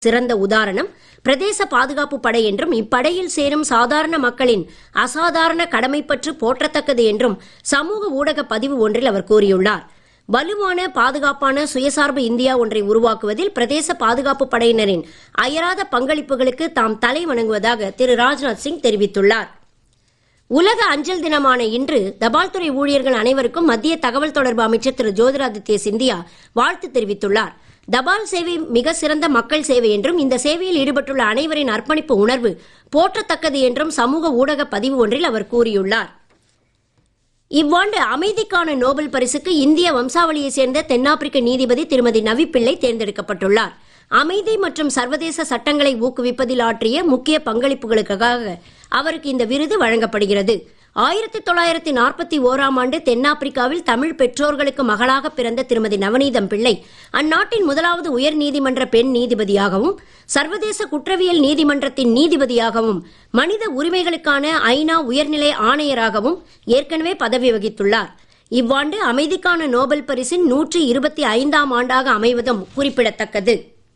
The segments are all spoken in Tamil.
சிறந்த உதாரணம் பிரதேச பாதுகாப்பு படை என்றும் இப்படையில் சேரும் சாதாரண மக்களின் அசாதாரண கடமைப்பற்று போற்றத்தக்கது என்றும் சமூக ஊடக பதிவு ஒன்றில் அவர் கூறியுள்ளார் வலுவான பாதுகாப்பான சுயசார்பு இந்தியா ஒன்றை உருவாக்குவதில் பிரதேச பாதுகாப்பு படையினரின் அயராத பங்களிப்புகளுக்கு தாம் தலை வணங்குவதாக திரு ராஜ்நாத் சிங் தெரிவித்துள்ளார் உலக அஞ்சல் தினமான இன்று தபால்துறை ஊழியர்கள் அனைவருக்கும் மத்திய தகவல் தொடர்பு அமைச்சர் திரு ஜோதிராதித்ய சிந்தியா வாழ்த்து தெரிவித்துள்ளார் தபால் சேவை மிக சிறந்த மக்கள் சேவை என்றும் இந்த சேவையில் ஈடுபட்டுள்ள அனைவரின் அர்ப்பணிப்பு உணர்வு போற்றத்தக்கது என்றும் சமூக ஊடக பதிவு ஒன்றில் அவர் கூறியுள்ளார் இவ்வாண்டு அமைதிக்கான நோபல் பரிசுக்கு இந்திய வம்சாவளியைச் சேர்ந்த தென்னாப்பிரிக்க நீதிபதி திருமதி நவி பிள்ளை தேர்ந்தெடுக்கப்பட்டுள்ளார் அமைதி மற்றும் சர்வதேச சட்டங்களை ஊக்குவிப்பதில் ஆற்றிய முக்கிய பங்களிப்புகளுக்காக அவருக்கு இந்த விருது வழங்கப்படுகிறது ஆயிரத்தி தொள்ளாயிரத்தி நாற்பத்தி ஓராம் ஆண்டு தென்னாப்பிரிக்காவில் தமிழ் பெற்றோர்களுக்கு மகளாக பிறந்த திருமதி நவநீதம் பிள்ளை அந்நாட்டின் முதலாவது உயர் நீதிமன்ற பெண் நீதிபதியாகவும் சர்வதேச குற்றவியல் நீதிமன்றத்தின் நீதிபதியாகவும் மனித உரிமைகளுக்கான ஐநா உயர்நிலை ஆணையராகவும் ஏற்கனவே பதவி வகித்துள்ளார் இவ்வாண்டு அமைதிக்கான நோபல் பரிசின் நூற்றி இருபத்தி ஐந்தாம் ஆண்டாக அமைவதும் குறிப்பிடத்தக்கது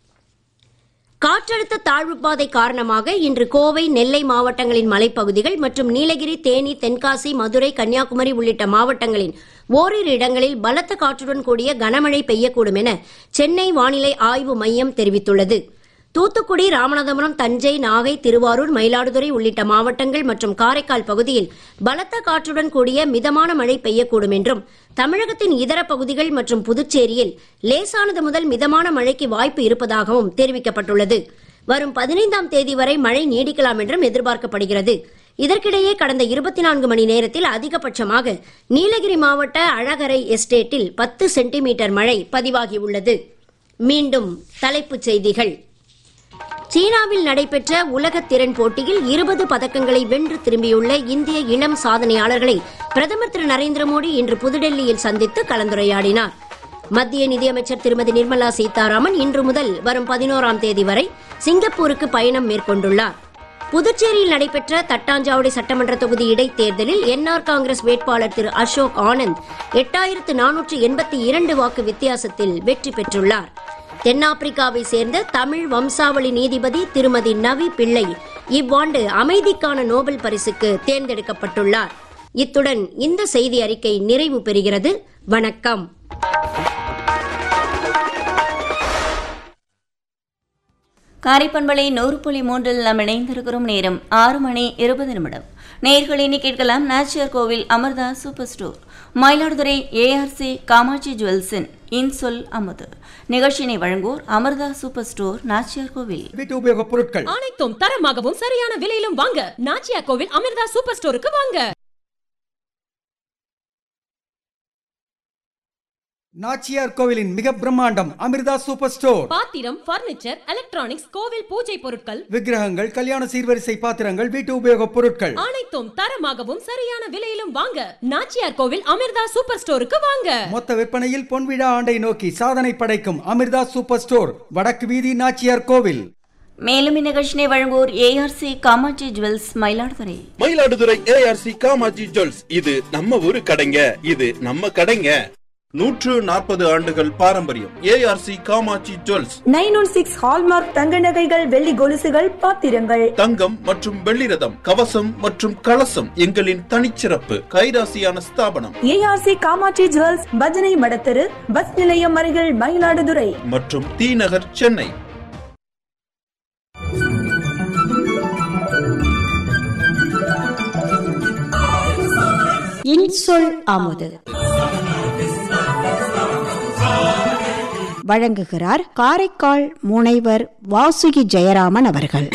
காற்றழுத்த தாழ்வு பாதை காரணமாக இன்று கோவை நெல்லை மாவட்டங்களின் மலைப்பகுதிகள் மற்றும் நீலகிரி தேனி தென்காசி மதுரை கன்னியாகுமரி உள்ளிட்ட மாவட்டங்களின் ஓரிரு இடங்களில் பலத்த காற்றுடன் கூடிய கனமழை பெய்யக்கூடும் என சென்னை வானிலை ஆய்வு மையம் தெரிவித்துள்ளது தூத்துக்குடி ராமநாதபுரம் தஞ்சை நாகை திருவாரூர் மயிலாடுதுறை உள்ளிட்ட மாவட்டங்கள் மற்றும் காரைக்கால் பகுதியில் பலத்த காற்றுடன் கூடிய மிதமான மழை பெய்யக்கூடும் என்றும் தமிழகத்தின் இதர பகுதிகள் மற்றும் புதுச்சேரியில் லேசானது முதல் மிதமான மழைக்கு வாய்ப்பு இருப்பதாகவும் தெரிவிக்கப்பட்டுள்ளது வரும் பதினைந்தாம் தேதி வரை மழை நீடிக்கலாம் என்றும் எதிர்பார்க்கப்படுகிறது இதற்கிடையே கடந்த இருபத்தி நான்கு மணி நேரத்தில் அதிகபட்சமாக நீலகிரி மாவட்ட அழகரை எஸ்டேட்டில் பத்து சென்டிமீட்டர் மழை பதிவாகியுள்ளது மீண்டும் தலைப்புச் செய்திகள் சீனாவில் நடைபெற்ற உலக திறன் போட்டியில் இருபது பதக்கங்களை வென்று திரும்பியுள்ள இந்திய இளம் சாதனையாளர்களை பிரதமர் திரு நரேந்திர மோடி இன்று புதுடெல்லியில் சந்தித்து கலந்துரையாடினார் மத்திய நிதியமைச்சர் திருமதி நிர்மலா சீதாராமன் இன்று முதல் வரும் பதினோராம் தேதி வரை சிங்கப்பூருக்கு பயணம் மேற்கொண்டுள்ளார் புதுச்சேரியில் நடைபெற்ற தட்டாஞ்சாவடி சட்டமன்ற தொகுதி இடைத்தேர்தலில் என்ஆர் காங்கிரஸ் வேட்பாளர் திரு அசோக் ஆனந்த் எட்டாயிரத்து நானூற்று எண்பத்தி இரண்டு வாக்கு வித்தியாசத்தில் வெற்றி பெற்றுள்ளார் தென்னாப்பிரிக்காவை சேர்ந்த தமிழ் வம்சாவளி நீதிபதி திருமதி நவி பிள்ளை இவ்வாண்டு அமைதிக்கான நோபல் பரிசுக்கு தேர்ந்தெடுக்கப்பட்டுள்ளார் இத்துடன் இந்த செய்தி அறிக்கை நிறைவு பெறுகிறது வணக்கம் காரைப்பண்பளை நூறு புள்ளி மூன்றில் நாம் இணைந்திருக்கிறோம் நேரம் ஆறு மணி இருபது நிமிடம் நேர்களை இனி கேட்கலாம் Nachiyar Koil Amirtha super store Mayiladuthurai ARC Kamatchi ஜுவல்ஸின் இன்சொல் அமுது நிகழ்ச்சியினை வழங்குவோர் அமர்தா சூப்பர் ஸ்டோர் நாச்சியார் கோவில் வீட்டு உபயோகப் பொருட்கள் அனைத்தும் தரமாகவும் சரியான விலையிலும் வாங்க நாச்சியா கோவில் அமிர்தா சூப்பர் ஸ்டோருக்கு வாங்க நாச்சியார் கோவிலின் மிக பிரம்மாண்டம் அமிர்தா சூப்பர் ஸ்டோர் பாத்திரம் பர்னிச்சர் எலக்ட்ரானிக்ஸ் கோவில் பூஜை பொருட்கள் விக்கிரகங்கள் கல்யாண சீர்வரிசை பாத்திரங்கள் வீட்டு உபயோகப் பொருட்கள் அனைத்தும் தரமாகவும் சரியான விலையிலும் வாங்க நாச்சியார் கோவில் அமிர்தா சூப்பர் ஸ்டோருக்கு வாங்க மொத்த விற்பனையில் பொன்விழா ஆண்டை நோக்கி சாதனை படைக்கும் அமிர்தா சூப்பர் ஸ்டோர் வடக்கு வீதி நாச்சியார் கோவில் மேலும் இந்நிகழ்ச்சியினை வழங்குவோர் ARC Kamatchi jewels Mayiladuthurai Mayiladuthurai ARC Kamatchi jewels இது நம்ம ஊரு கடைங்க இது நம்ம கடைங்க நூற்று நாற்பது ஆண்டுகள் பாரம்பரியம் A R C Kamatchi jewels nine one six hallmark தங்க நகைகள் வெள்ளி கொலுசுகள் பாத்திரங்கள் தங்கம் மற்றும் வெள்ளி ரதம் கவசம் மற்றும் கலசம் எங்களின் தனிச்சிறப்பு கைராசியான ஸ்தாபனம் ஏஆர்சி காமாட்சி ஜுவல்ஸ் பஜனை மடத்தெரு பஸ் நிலையம் அருகில் மயிலாடுதுறை மற்றும் தி நகர் சென்னை இன்சொல் அமுது வழங்குகிறார் காரைக்கால் முனைவர் வாசுகி ஜெயராமன் அவர்கள்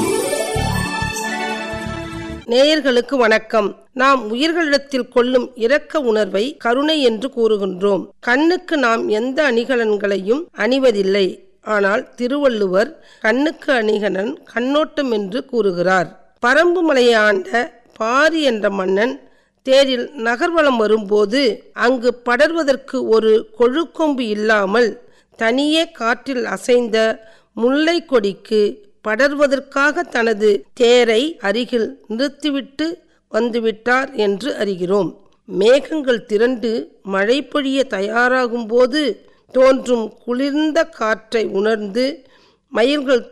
நேயர்களுக்கு வணக்கம் நாம் உயிர்களிடத்தில் கொள்ளும் இரக்க உணர்வை கருணை என்று கூறுகின்றோம் கண்ணுக்கு நாம் எந்த அணிகலன்களையும் அணிவதில்லை ஆனால் திருவள்ளுவர் கண்ணுக்கு அணிகலன் கண்ணோட்டம் என்று கூறுகிறார் பரம்பு மலையை ஆண்ட பாரி என்ற மன்னன் தேரில் நகர்வலம் வரும்போது அங்கு படர்வதற்கு ஒரு கொழுக்கொம்பு இல்லாமல் தனியே காற்றில் அசைந்த முல்லை கொடிக்கு படர்வதற்காக தனது தேரை அருகில் நிறுத்திவிட்டு வந்துவிட்டார் என்று அறிகிறோம் மேகங்கள் திரண்டு மழை பொழிய தயாராகும் போது தோன்றும் குளிர்ந்த காற்றை உணர்ந்து மயில்கள்